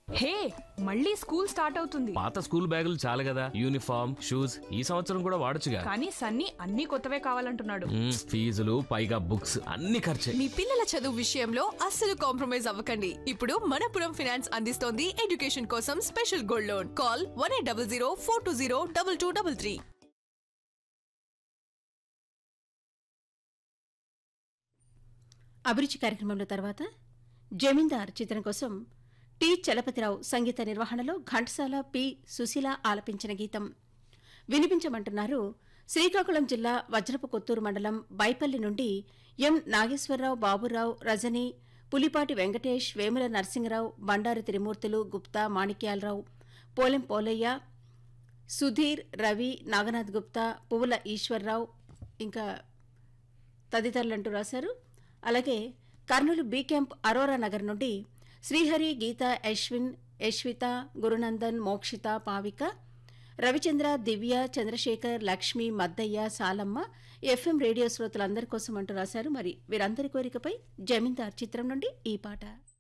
హే మళ్ళీ school start అవుతుంది పాత స్కూల్ బ్యాగులు చాలు కదా యూనిఫామ్ షూస్ ఈ సంవత్సరం కూడా వాడొచ్చుగా కానీ సన్నీ అన్ని కొత్తవే కావాలంటున్నాడు మ్మ్, ఫీజులు పైగా బుక్స్ అన్ని ఖర్చే మీ పిల్లల చదువు విషయంలో అస్సలు కాంప్రమైజ్ అవ్వకండి ఇప్పుడు మనపురం ఫైనాన్స్ అందిస్తోంది ఎడ్యుకేషన్ కోసం special gold loan call one eight double zero four two zero double two double three అభిరుచి కార్యక్రమంలో తర్వాత జమీందార్ చిత్రం కోసం టి చలపతిరావు సంగీత నిర్వహణలో ఘంటసాల పి సుశీల ఆలపించిన గీతం వినిపించమంటున్నారు శ్రీకాకుళం జిల్లా వజ్రపు కొత్తూరు మండలం బైపల్లి నుండి ఎం నాగేశ్వరరావు బాబురావు రజని పులిపాటి వెంకటేష్ వేముల నరసింహరావు బండారు త్రిమూర్తులు గుప్తా మాణిక్యాలరావు పోలెం పోలయ్య సుధీర్ రవి నాగనాథ్ గుప్తా పువ్వుల ఈశ్వరరావు ఇంకా తదితరులంటూ రాశారు అలాగే కర్నూలు బీ క్యాంప్ అరోరా నగర్ నుండి శ్రీహరి గీత యశ్విన్ యశ్విత గురునందన్ మోక్షిత పావిక రవిచంద్ర దివ్య చంద్రశేఖర్ లక్ష్మి మద్దయ్య సాలమ్మ ఎఫ్ఎం రేడియో శ్రోతలందరి కోసం అంటూ రాశారు మరి వీరందరి కోరికపై జమీందార్ చిత్రం నుండి ఈ పాట